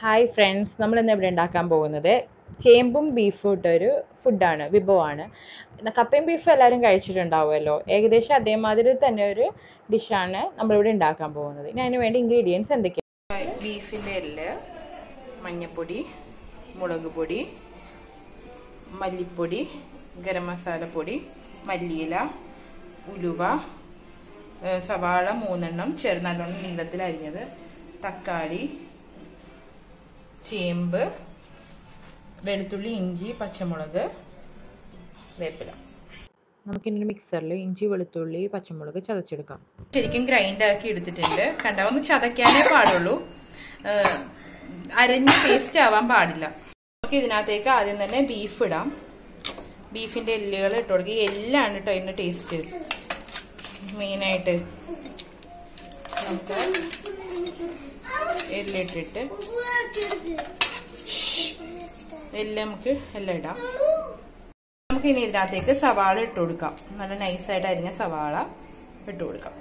hi friends നമ്മൾ ഇന്ന് ഇവിടെ ഉണ്ടാക്കാൻ പോകുന്നത് ചേമ്പും ബീഫും ഇട്ടൊരു ഫുഡാണ് വിഭവമാണ് ഇന്ന് കപ്പയും ബീഫും എല്ലാവരും കഴിച്ചിട്ടുണ്ടാവുമല്ലോ ഏകദേശം അതേമാതിരി തന്നെ ഒരു ഡിഷാണ് നമ്മളിവിടെ ഉണ്ടാക്കാൻ പോകുന്നത് ഇനി അതിന് വേണ്ടി ഇൻഗ്രീഡിയൻസ് എന്തൊക്കെയാണ് ബീഫിൻ്റെ എല്ല് മഞ്ഞൾപ്പൊടി മുളക് പൊടി മല്ലിപ്പൊടി ഗരം മസാല പൊടി മല്ലിയില ഉലുവ ഏഹ് സവാള മൂന്നെണ്ണം ചെറു നല്ലോണം നീളത്തിൽ അരിഞ്ഞത് തക്കാളി ചേമ്പ് വെളുത്തുള്ളി ഇഞ്ചി പച്ചമുളക് വേപ്പില നമുക്കിനി മിക്സറിൽ ഇഞ്ചി വെളുത്തുള്ളി പച്ചമുളക് ചതച്ചെടുക്കാം ശരിക്കും ഗ്രൈൻഡ് ആക്കി എടുത്തിട്ടുണ്ട് കണ്ട ഒന്ന് ചതയ്ക്കാനേ പാടുള്ളൂ ഏഹ് അരഞ്ഞ് പേസ്റ്റ് ആവാൻ പാടില്ല നമുക്ക് ഇതിനകത്തേക്ക് ആദ്യം തന്നെ ബീഫ് ഇടാം ബീഫിന്റെ എല്ലുകൾ ഇട്ട് കൊടുക്കുക ഈ എല്ലാണ് കേട്ടോ അതിന്റെ ടേസ്റ്റ് മെയിനായിട്ട് നമുക്ക് എല്ലിട്ടിട്ട് എല്ലാം നമുക്ക് എല്ലാം ഇടാം നമുക്ക് ഇനി ഇതിനകത്തേക്ക് സവാള ഇട്ട് കൊടുക്കാം നല്ല നൈസായിട്ട് അരിഞ്ഞ സവാള ഇട്ട് കൊടുക്കാം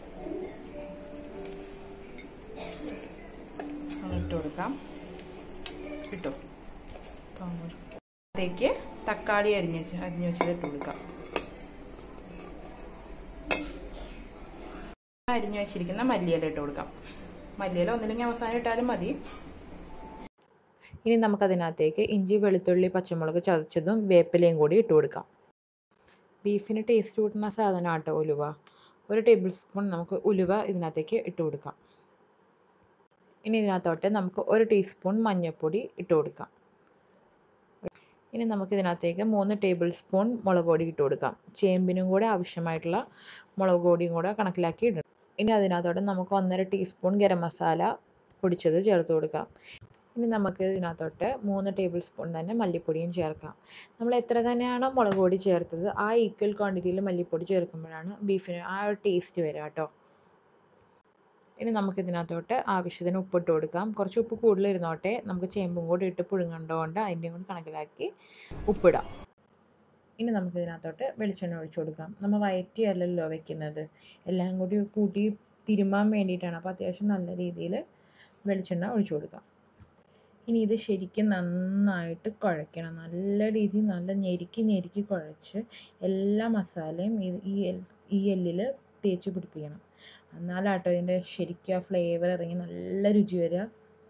ഇട്ട് കൊടുക്കാം ഇട്ടു അതിലേക്ക് തക്കാളി അരിഞ്ഞ് അരിഞ്ഞു വെച്ചത് ഇട്ട് കൊടുക്കാം അരിഞ്ഞു വെച്ചിരിക്കുന്ന മല്ലിയില ഇട്ട് കൊടുക്കാം മല്ലിയില ഒന്നില്ലെങ്കിൽ അവസാനം ഇട്ടാലും മതി ഇനി നമുക്കതിനകത്തേക്ക് ഇഞ്ചി വെളുത്തുള്ളി പച്ചമുളക് ചതച്ചതും വേപ്പിലയും കൂടി ഇട്ട് കൊടുക്കാം ബീഫിന് ടേസ്റ്റ് കൂട്ടുന്ന സാധനം ആട്ടോ ഉലുവ ഒരു ടേബിൾ സ്പൂൺ നമുക്ക് ഉലുവ ഇതിനകത്തേക്ക് ഇട്ട് കൊടുക്കാം ഇനി ഇതിനകത്തോട്ട് നമുക്ക് ഒരു ടീസ്പൂൺ മഞ്ഞൾപ്പൊടി ഇട്ട് കൊടുക്കാം ഇനി നമുക്ക് ഇതിനകത്തേക്ക് മൂന്ന് ടേബിൾ സ്പൂൺ മുളക് പൊടി ഇട്ട് കൊടുക്കാം ചേമ്പിനും കൂടെ ആവശ്യമായിട്ടുള്ള മുളക് പൊടിയും കൂടെ കണക്കിലാക്കി ഇടണം ഇനി അതിനകത്തോട്ട് നമുക്ക് ഒന്നര ടീസ്പൂൺ ഗരം മസാല പൊടിച്ചത് ചേർത്ത് കൊടുക്കാം ഇനി നമുക്ക് ഇതിനകത്തോട്ട് മൂന്ന് ടേബിൾ സ്പൂൺ തന്നെ മല്ലിപ്പൊടിയും ചേർക്കാം നമ്മൾ എത്ര തന്നെയാണോ മുളക് പൊടി ചേർത്തത് ആ ഈക്വൽ ക്വാണ്ടിറ്റിയിൽ മല്ലിപ്പൊടി ചേർക്കുമ്പോഴാണ് ബീഫിന് ആ ഒരു ടേസ്റ്റ് വരിക കേട്ടോ ഇനി നമുക്ക് ഇതിനകത്തോട്ട് ആവശ്യത്തിന് ഉപ്പിട്ട് കൊടുക്കാം കുറച്ച് ഉപ്പ് കൂടുതൽ ഇരുന്നോട്ടെ നമുക്ക് ചേമ്പും കൂടി ഇട്ട് പുഴുങ്ങേണ്ടതുകൊണ്ട് അതിൻ്റെയും കൂടി കണക്കിലാക്കി ഉപ്പിടാം ഇനി നമുക്ക് ഇതിനകത്തോട്ട് വെളിച്ചെണ്ണ ഒഴിച്ചു കൊടുക്കാം നമ്മൾ വയറ്റി അല്ലല്ലോ വെക്കുന്നത് എല്ലാം കൂടി കൂട്ടി തിരുമാൻ വേണ്ടിയിട്ടാണ് അപ്പോൾ അത്യാവശ്യം നല്ല രീതിയിൽ വെളിച്ചെണ്ണ ഒഴിച്ചു കൊടുക്കാം ഇനി ഇത് ശരിക്കും നന്നായിട്ട് കുഴയ്ക്കണം നല്ല രീതിയിൽ നല്ല ഞെരുക്കി ഞെരുക്കി കുഴച്ച് എല്ലാ മസാലയും ഈ ഈ എല്ലിൽ തേച്ച് പിടിപ്പിക്കണം എന്നാലാട്ടോ ഇതിൻ്റെ ശരിക്കും ആ ഫ്ലേവർ ഇറങ്ങി നല്ല രുചി വരിക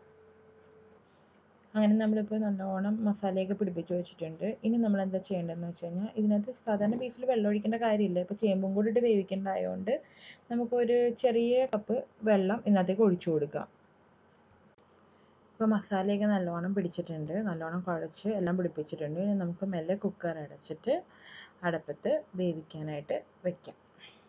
അങ്ങനെ നമ്മളിപ്പോൾ നല്ലോണം മസാലയൊക്കെ പിടിപ്പിച്ച് വെച്ചിട്ടുണ്ട് ഇനി നമ്മൾ എന്താ ചെയ്യേണ്ടതെന്ന് വെച്ച് കഴിഞ്ഞാൽ ഇതിനകത്ത് സാധാരണ ബീഫിൽ വെള്ളം ഒഴിക്കേണ്ട കാര്യമില്ല ഇപ്പോൾ ചേമ്പും കൂടി ഇട്ട് വേവിക്കേണ്ടതായതുകൊണ്ട് നമുക്കൊരു ചെറിയ കപ്പ് വെള്ളം ഇതിനകത്തേക്ക് ഒഴിച്ചു കൊടുക്കാം ഇപ്പോൾ മസാലയൊക്കെ നല്ലോണം പിടിച്ചിട്ടുണ്ട് നല്ലോണം കുഴച്ച് എല്ലാം പിടിപ്പിച്ചിട്ടുണ്ട് ഇനി നമുക്ക് മെല്ലെ കുക്കർ അടച്ചിട്ട് അടുപ്പത്ത് വേവിക്കാനായിട്ട് വെക്കാം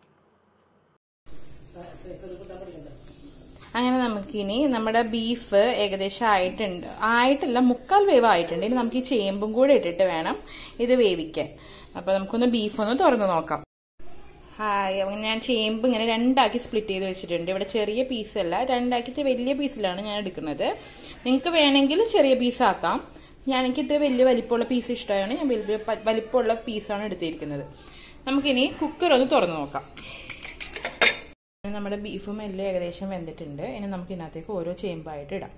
അങ്ങനെ നമുക്കിനി നമ്മുടെ ബീഫ് ഏകദേശം ആയിട്ടുണ്ട് ആയിട്ടില്ല മുക്കാൽ വേവ് ആയിട്ടുണ്ട് ഇനി നമുക്ക് ഈ ചേമ്പും കൂടെ ഇട്ടിട്ട് വേണം ഇത് വേവിക്കാൻ അപ്പോൾ നമുക്കൊന്ന് ബീഫ് ഒന്ന് തുറന്ന് നോക്കാം ഹായ് അങ്ങനെ ഞാൻ ചേമ്പ് ഇങ്ങനെ രണ്ടാക്കി സ്പ്ലിറ്റ് ചെയ്ത് വെച്ചിട്ടുണ്ട് ഇവിടെ ചെറിയ പീസല്ല രണ്ടാക്കിയിട്ട് വലിയ പീസിലാണ് ഞാൻ എടുക്കുന്നത് നിങ്ങൾക്ക് വേണമെങ്കിൽ ചെറിയ പീസ് ആക്കാം ഞാൻ എനിക്ക് ഇത്ര വലിയ വലിപ്പമുള്ള പീസ് ഇഷ്ടമാണ് ഞാൻ വലിയ വലിപ്പമുള്ള പീസാണ് എടുത്തിരിക്കുന്നത് നമുക്കിനി കുക്കർ ഒന്ന് തുറന്ന് നോക്കാം നമ്മുടെ ബീഫും എല്ലാം ഏകദേശം വെന്തിട്ടുണ്ട് ഇനി നമുക്ക് ഇതിനകത്തേക്ക് ഓരോ ചേമ്പായിട്ട് ഇടാം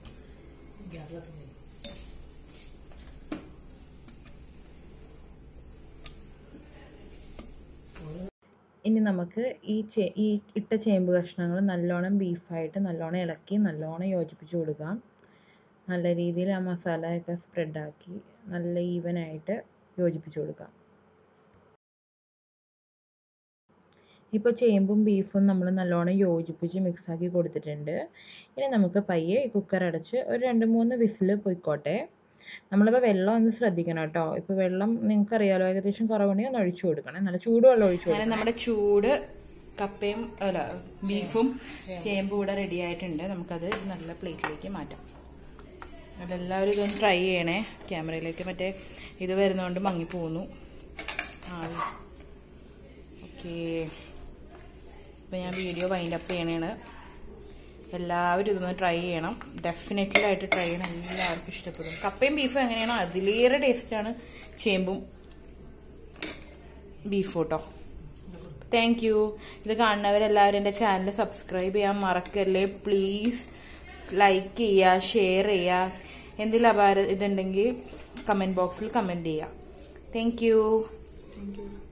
ഇനി നമുക്ക് ഈ ചേ ഈ ഇട്ട ചേമ്പ് കഷ്ണങ്ങൾ നല്ലോണം ബീഫായിട്ട് നല്ലോണം ഇളക്കി നല്ലോണം യോജിപ്പിച്ച് കൊടുക്കാം നല്ല രീതിയിൽ ആ മസാലയൊക്കെ സ്പ്രെഡാക്കി നല്ല ഈവനായിട്ട് യോജിപ്പിച്ച് കൊടുക്കാം ഇപ്പോൾ ചേമ്പും ബീഫും നമ്മൾ നല്ലോണം യോജിപ്പിച്ച് മിക്സാക്കി കൊടുത്തിട്ടുണ്ട് ഇനി നമുക്ക് പയ്യെ കുക്കർ അടച്ച് ഒരു രണ്ട് മൂന്ന് വിസിൽ പോയിക്കോട്ടെ നമ്മളിപ്പോൾ വെള്ളം ഒന്ന് ശ്രദ്ധിക്കണം കേട്ടോ ഇപ്പോൾ വെള്ളം നിങ്ങൾക്ക് അറിയാലോ ഏകദേശം കുറവുണ്ടെങ്കിൽ ഒന്ന് ഒഴിച്ചു കൊടുക്കണം നല്ല ചൂടുവെള്ളം ഒഴിച്ചു കൊടുക്കണം നമ്മുടെ ചൂട് കപ്പയും അല്ല ബീഫും ചേമ്പും കൂടെ റെഡി ആയിട്ടുണ്ട് നമുക്കത് നല്ല പ്ലേറ്റിലേക്ക് മാറ്റാം അതെല്ലാവരും ഇതൊന്ന് ട്രൈ ചെയ്യണേ ക്യാമറയിലേക്ക് മറ്റേ ഇത് വരുന്നതുകൊണ്ട് മങ്ങിപ്പോന്നു ആ ഓക്കേ അപ്പോൾ ഞാൻ വീഡിയോ വൈൻഡ് അപ്പ് ചെയ്യണേണ് എല്ലാവരും ഇതൊന്ന് ട്രൈ ചെയ്യണം ഡെഫിനറ്റ്ലി ആയിട്ട് ട്രൈ ചെയ്യണം എല്ലാവർക്കും ഇഷ്ടപ്പെടും കപ്പയും ബീഫും എങ്ങനെയാണോ അതിലേറെ ടേസ്റ്റാണ് ചേമ്പും ബീഫും കേട്ടോ താങ്ക് യു ഇത് കാണുന്നവരെല്ലാവരും എൻ്റെ ചാനൽ സബ്സ്ക്രൈബ് ചെയ്യാൻ മറക്കല്ലേ പ്ലീസ് ലൈക്ക് ചെയ്യുക ഷെയർ ചെയ്യുക എന്തെങ്കിലും അപാര ഇതുണ്ടെങ്കിൽ കമൻറ്റ് ബോക്സിൽ കമൻറ്റ് ചെയ്യുക താങ്ക് യു താങ്ക് യു